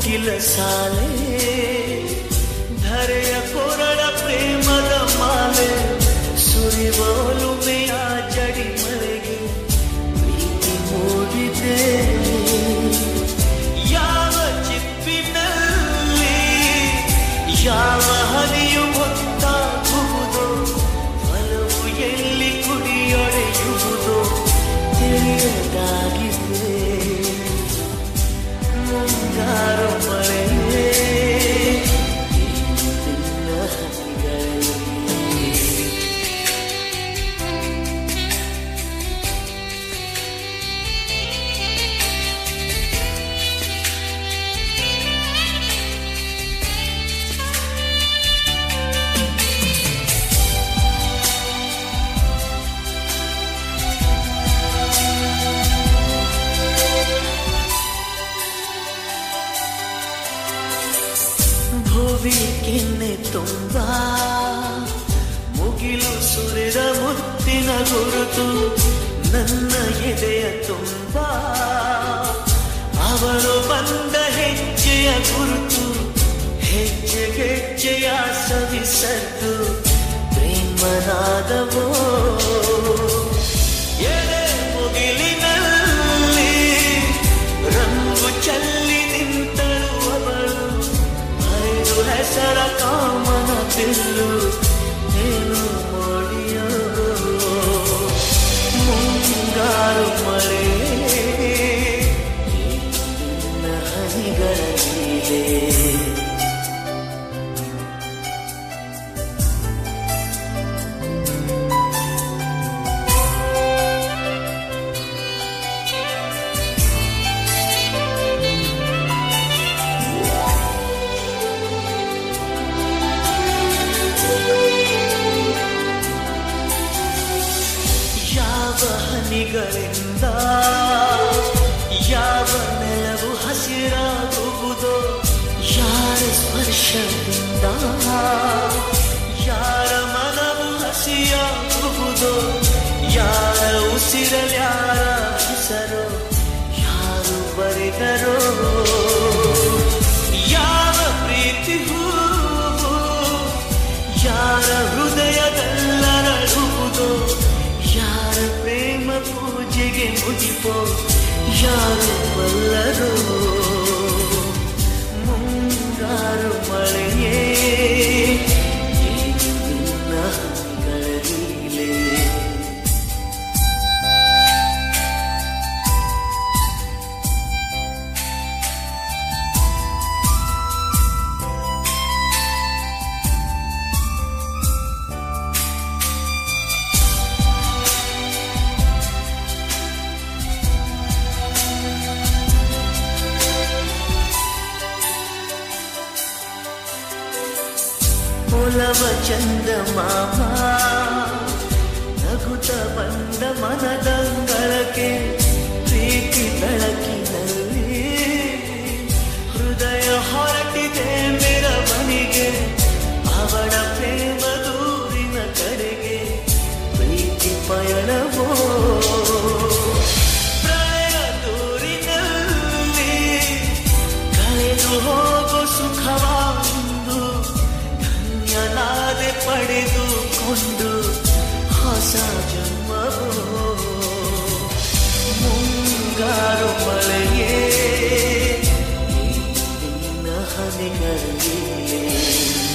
ಮುಗಿಲ ಸಾಲೆ ಧರೆಯ ಕೊರಳ ಪ್ರೇಮದ ಮಾಲೆ ಸುರಿವೋಲುಮೆಯ ಜಡಿ ಮಳೆಗೆ ಪ್ರೀತಿ ಮೂಡಿದೆ ಯಾವ ಚಿಪ್ಪಿನಲ್ಲಿ ಯಾವ ಹನಿಯು ಹೊತ್ತಾಗುವುದೋ ಫಲವು ಎಲ್ಲಿ ಕುಡಿಯೊಡೆಯುವುದೋ ತಿಳಿಯದಾಗಿದೆ ಮುಂಗಾರು ಮಳೆಯೇ ನಿನ್ನ ಹನಿಗಳಲ್ಲಿ ಭುವಿ ಕೆನ್ನೆ ತುಂಬ ಮುಗಿಲು ಸುರಿದ ಮುತ್ತಿನ ಗುರುತು ನನ್ನ ಎದೆಯ ತುಂಬ ಅವಳು ಬಂದ ಹೆಜ್ಜೆಯ ಗುರುತು ಹೆಜ್ಜೆ ಹೆಜ್ಜೆಯ ಸವಿಸದ್ದು ಪ್ರೇಮನಾದವೋ ಎಳೆ ಮುಗಿಲಿನಲ್ಲಿ ರಂಗು ಚಲ್ಲಿ ನಿಂತಳು ಅವಳು ಹರಿದು ಹೆಸರ ಕಾಮನ ಬಿಲ್ಲು ಏನು ಮೋಡಿಯೋ ಮುಂಗಾರು ಮಳೆ ನಿನ್ನ ಹನಿಗಳ ಮೇಲೆ ಯಾವ ಹನಿಗಳಿಂದ ಯಾವ ನೆಲವು ಹಸಿರಾಗುವುದೋ ಯಾರ ಸ್ಪರ್ಶದಿಂದ ಯಾರ ಮನವು ಹಸಿಯಾಗುವುದೋ ಯಾರ ಉಸಿರಲ್ಯಾರ ಹೆಸರು ಯಾರು ಬರೆದರೋ ಯಾವ ಪ್ರೀತಿ ಹೂವು ಯಾರ ಹೃದಯದಲ್ಲರಳುವುದೋ ಯಾರ ಪ್ರೇಮ ಪೂಜೆಗೆ ಮುಗಿಪೋ ಯಾರು ಬಲ್ಲರೋ ಮುಂಗಾರು ಮಳೆಯೇ ಏನು ನಿನ್ನ ಹನಿಗಳ ಲೀಲೆ ಒಲವ ಚಂದ ಮಾಮ ನಗುತ್ತ ಬಂದ ಮನದಂಗಳಕ್ಕೆ ಪ್ರೀತಿ ಬೆಳಕಿನಲ್ಲಿ ಹೃದಯ ಹೊರಟಿದೆ ಮೆರವಣಿಗೆ ಅವಳ ಪ್ರೇಮ ದೂರಿನ ಕಡೆಗೆ ಪ್ರೀತಿ ಪಯಣವೋ ಪ್ರಳಯ ದೂರಿನಲ್ಲಿ ಕಳೆದು ಹೋಗೋ ಸುಖವಾಂದು ಧನ್ಯನಾದೆ ಪಡೆದುಕೊಂಡು ಹೊಸ ಜನ್ಮವೋ ಮುಂಗಾರು ಮಳೆಯೇ ನಿನ್ನ ಹನಿಗಳಲ್ಲಿ